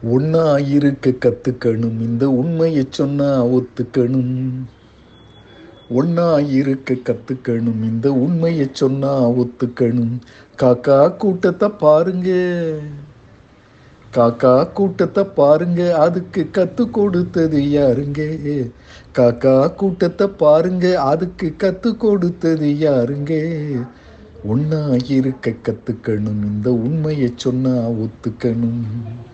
ஒன்னா இருக்க கத்துக்கணும் இந்த உண்மையை சொன்னா ஒத்துக்கணும் ஒன்னா இருக்க கத்துக்கணும் இந்த உண்மையை சொன்னா ஒத்துக்கணும் காக்கா கூட்டத்தை பாருங்க காக்கா கூட்டத்தை பாருங்க அதுக்கு கத்து கொடுத்தது யாருங்க காக்கா கூட்டத்தை பாருங்க அதுக்கு கத்து கொடுத்தது யாருங்க ஒன்னா இருக்க கத்துக்கணும் இந்த உண்மையை சொன்னா ஒத்துக்கணும்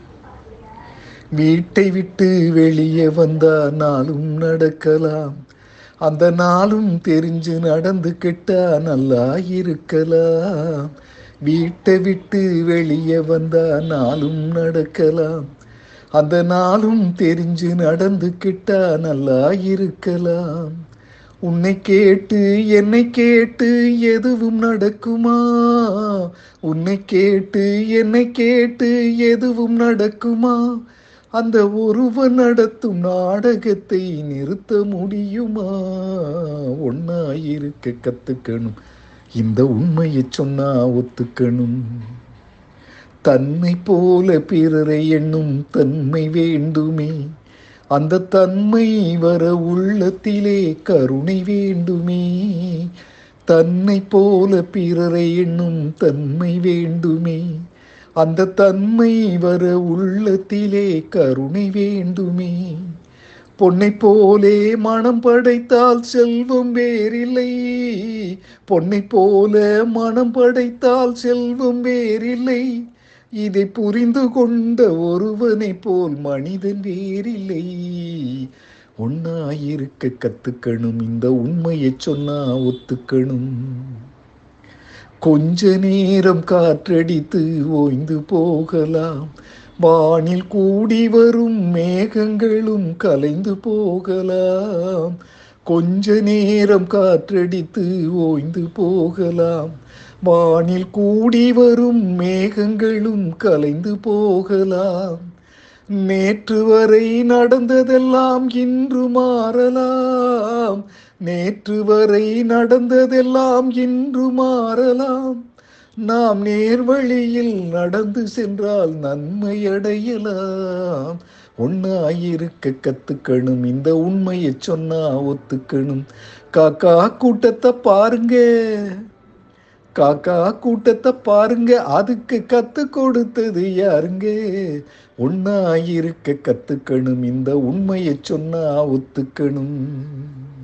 வீட்டை விட்டு வெளியே வந்தா நாளும் நடக்கலாம் அந்த நாளும் தெரிஞ்சு நடந்து கிட்டா நல்லா இருக்கலாம் வீட்டை விட்டு வெளியே வந்தா நாளும் நடக்கலாம் அந்த நாளும் தெரிஞ்சு நடந்து கிட்டா நல்லா இருக்கலாம் உன்னை கேட்டு என்னை கேட்டு எதுவும் நடக்குமா உன்னை கேட்டு என்னை கேட்டு எதுவும் நடக்குமா அந்த ஒருவன் நடத்தும் நாடகத்தை நிறுத்த முடியுமா ஒன்னா இருக்க கத்துக்கணும் இந்த உண்மையை சொன்னா ஒத்துக்கணும் தன்னை போல பிறரை எண்ணும் தன்மை வேண்டுமே அந்த தன்மை வர உள்ளத்திலே கருணை வேண்டுமே தன்னை போல பிறரை எண்ணும் தன்மை வேண்டுமே அந்த தன்மை வர உள்ளத்திலே கருணை வேண்டுமே பொன்னை போலே மனம் படைத்தால் செல்வம் வேறில்லை பொன்னை போல மனம் படைத்தால் செல்வம் வேறில்லை இதை புரிந்து கொண்ட ஒருவனை போல் மனிதன் வேறில்லை ஒன்னாயிருக்க கத்துக்கணும் இந்த உண்மையை சொன்னா ஒத்துக்கணும் கொஞ்ச நேரம் காற்றடித்து ஓய்ந்து போகலாம் வானில் கூடி வரும் மேகங்களும் கலைந்து போகலாம் கொஞ்ச நேரம் காற்றடித்து ஓய்ந்து போகலாம் வானில் கூடி வரும் மேகங்களும் கலைந்து போகலாம் நேற்று வரை நடந்ததெல்லாம் இன்று மாறலாம் நேற்று வரை நடந்ததெல்லாம் இன்று மாறலாம் நாம் நேர்வழியில் நடந்து சென்றால் நன்மை அடையலாம் ஒன்னாயிருக்க கத்துக்கணும் இந்த உண்மையை சொன்னா ஒத்துக்கணும் காக்கா கூட்டத்தை பாருங்க காக்கா கூட்டத்தை பாருங்க அதுக்கு கத்து கொடுத்தது யாருங்க ஒன்னாயிருக்க கத்துக்கணும் இந்த உண்மையை சொன்னா ஒத்துக்கணும்